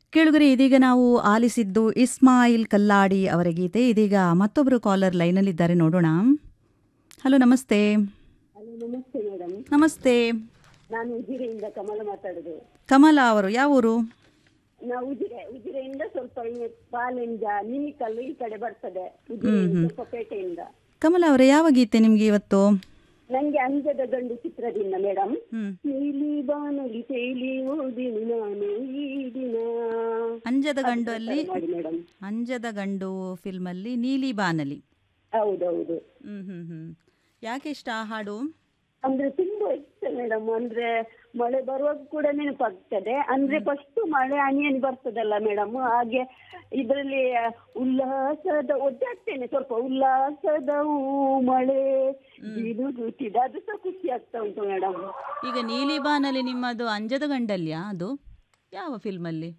ಕೇಳುಗರೆ ಇದೀಗ ನಾವು ಆಲಿಸಿದ್ದು ಇಸ್ಮಾಯಿಲ್ ಕಲ್ಲಾಡಿ ಅವರ ಗೀತೆ ಇದೀಗ ಮತ್ತೊಬ್ಬರು ಕಾಲರ್ ಲೈನಲ್ಲಿದ್ದಾರೆ ನೋಡೋಣ ಹಲೋ ನಮಸ್ತೆ ಹಲೋ ನಮಸ್ತೆ ಮೇಡಮ್ ನಮಸ್ತೆ ನಾನು ಉಜಿರೆಯಿಂದ ಕಮಲ ಮಾತಾಡುದು ಕಮಲ ಅವರು ಯಾವ ಊರು ನಾವು ಉಜಿರೆ ಉಜಿರೆಯಿಂದ ಸ್ವಲ್ಪ ಈ ಪಾಲೆಂಜ ನಿಮಿಕಲ್ಲು ಈ ಕಡೆ ಬರ್ತದೆ ಉಜಿರೆಯಿಂದ ಸ್ವಲ್ಪ ಪೇಟೆಯಿಂದ ಕಮಲ ಅವರೇ ಯಾವ ಗೀತೆ ನಿಮ್ಗೆ ಇವತ್ತು ನಂಗೆ ಅಂಜದ ಗಂಡು ಚಿತ್ರದಿಂದ ಮೇಡಮ್ ಹ್ಮ್ ನೀಲಿ ಬಾನಲಿ ತೇಲಿ ಓದಿನಿ ನಾನು ಈ ದಿನ ಅಂಜದ ಗಂಡು ಅಲ್ಲಿ ಮಾಡಿ ಮೇಡಮ್ ಅಂಜದ ಗಂಡು ಫಿಲ್ಮಲ್ಲಿ ನೀಲಿ ಬಾನಲಿ ಹೌದೌದು ಹ್ಮ್ ಹ್ಮ್ ಹ್ಮ್ ಯಾಕೆ ಇಷ್ಟ ಆ ಹಾಡು ಅಂದ್ರೆ ತುಂಬಾ ಇಷ್ಟ ಮೇಡಮ್ ಅಂದ್ರೆ ಮಳೆ ಬರುವಾಗ ಕೂಡ ನೆನಪಾಗ್ತದೆ ಅಂದ್ರೆ ಫಸ್ಟ್ ಮಳೆ ಹನಿ ಹನಿ ಬರ್ತದಲ್ಲ ಮೇಡಮ್ ಹಾಗೆ ಇದರಲ್ಲಿ ಉಲ್ಲಾಸದ ಒದ್ದಾಡ್ತೇನೆ ಸ್ವಲ್ಪ ಉಲ್ಲಾಸದ ಹೂ ಮಳೆ ಬಿಡುಗುತ್ತಿದೆ ಅದು ಸಹ ಖುಷಿ ಆಗ್ತಾ ಉಂಟು ಮೇಡಮ್ ಈಗ ನೀಲಿ ಬಾನಲಿ ನಿಮ್ಮದು ಅಂಜದ ಗಂಡಲ್ಯಾ ಅದು ಯಾವ ಫಿಲ್ಮಲ್ಲಿ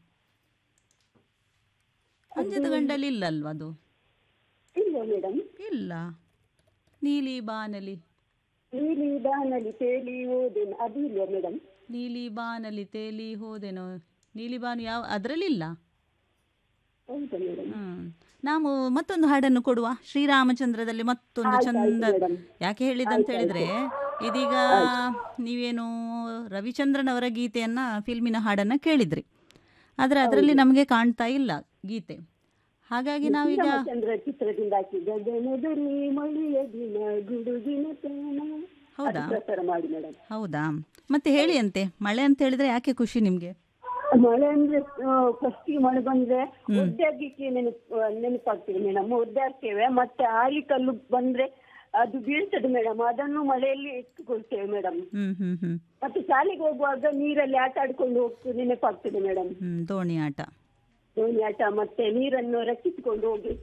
ಅಂಜದ ಗಂಡಲ್ಲಿ ಇಲ್ಲಲ್ವಾ ಅದು ಇಲ್ಲ ಮೇಡಮ್ ಇಲ್ಲ ನೀಲಿ ಬಾನಲಿ ನೀಲಿ ಬಾನಲಿ ತೇಲಿ ಓದೇನು ಅದು ಇಲ್ಲ ಮೇಡಮ್ ನೀಲಿ ಬಾನಲಿ ತೇಲಿ ಹೋದೆನೋ ನೀಲಿ ಬಾನು ಯಾವ ಅದರಲ್ಲಿ ಇಲ್ಲ ಹೌದಾ ಮೇಡಮ್ ಹ್ಮ್ ನಾವು ಮತ್ತೊಂದು ಹಾಡನ್ನು ಕೊಡುವ ಶ್ರೀರಾಮಚಂದ್ರದಲ್ಲಿ ಮತ್ತೊಂದು ಚಂದ ಮೇಡಮ್ ಯಾಕೆ ಹೇಳಿದಂತ ಹೇಳಿದ್ರೆ ಇದೀಗ ನೀವೇನು ರವಿಚಂದ್ರನ್ ಅವರ ಗೀತೆಯನ್ನ ಫಿಲ್ಮಿನ ಹಾಡನ್ನ ಕೇಳಿದ್ರಿ ಆದ್ರೆ ಅದರಲ್ಲಿ ನಮಗೆ ಕಾಣ್ತಾ ಇಲ್ಲ ಗೀತೆ ಹಾಗಾಗಿ ನಾವೀಗ ಚಂದ್ರ ಚಿತ್ರದಿಂದ ಹಾಕಿ ಗಗನದಲ್ಲಿ ಮಳೆಯ ದಿನ ಗುಡುಗಿನ ತಾಣ ಹೌದಾ ಅದು ಪ್ರಸಾರ ಮಾಡಿ ಮೇಡಮ್ ಹೌದಾ ಮತ್ತೆ ಹೇಳಿ ಅಂತೆ ಮಳೆ ಅಂತ ಹೇಳಿದ್ರೆ ಯಾಕೆ ಖುಷಿ ನಿಮ್ಗೆ ಮಳೆ ಅಂದ್ರೆ ಫಸ್ಟ್ ಮಳೆ ಬಂದ್ರೆ ಒದ್ದಾಡ್ಲಿಕ್ಕೆ ನೆನಪು ನೆನಪಾಗ್ತದೆ ಮೇಡಮ್ ಒದ್ದಾಡ್ತೇವೆ ಮತ್ತೆ ಆಲಿಕಲ್ಲು ಬಂದ್ರೆ ಅದು ಬೀಳ್ತದೆ ಮೇಡಮ್ ಅದನ್ನು ಮಳೆಯಲ್ಲಿ ಎತ್ತುಕೊಳ್ತೇವೆ ಮೇಡಮ್ ಹ್ಮ್ ಹ್ಮ್ ಹ್ಮ್ ಮತ್ತೆ ಶಾಲೆಗೆ ಹೋಗುವಾಗ ನೀರಲ್ಲಿ ಆಟ ಆಡ್ಕೊಂಡು ಹೋಗ್ತದೆ ನೆನಪಾಗ್ತದೆ ಮೇಡಮ್ ಹ್ಮ್ ದೋಣಿ ಆಟ ದೋಣಿ ಆಟ ಮತ್ತೆ ನೀರನ್ನು ರಕ್ಷಿಸಿಕೊಂಡು ಹೋಗಿ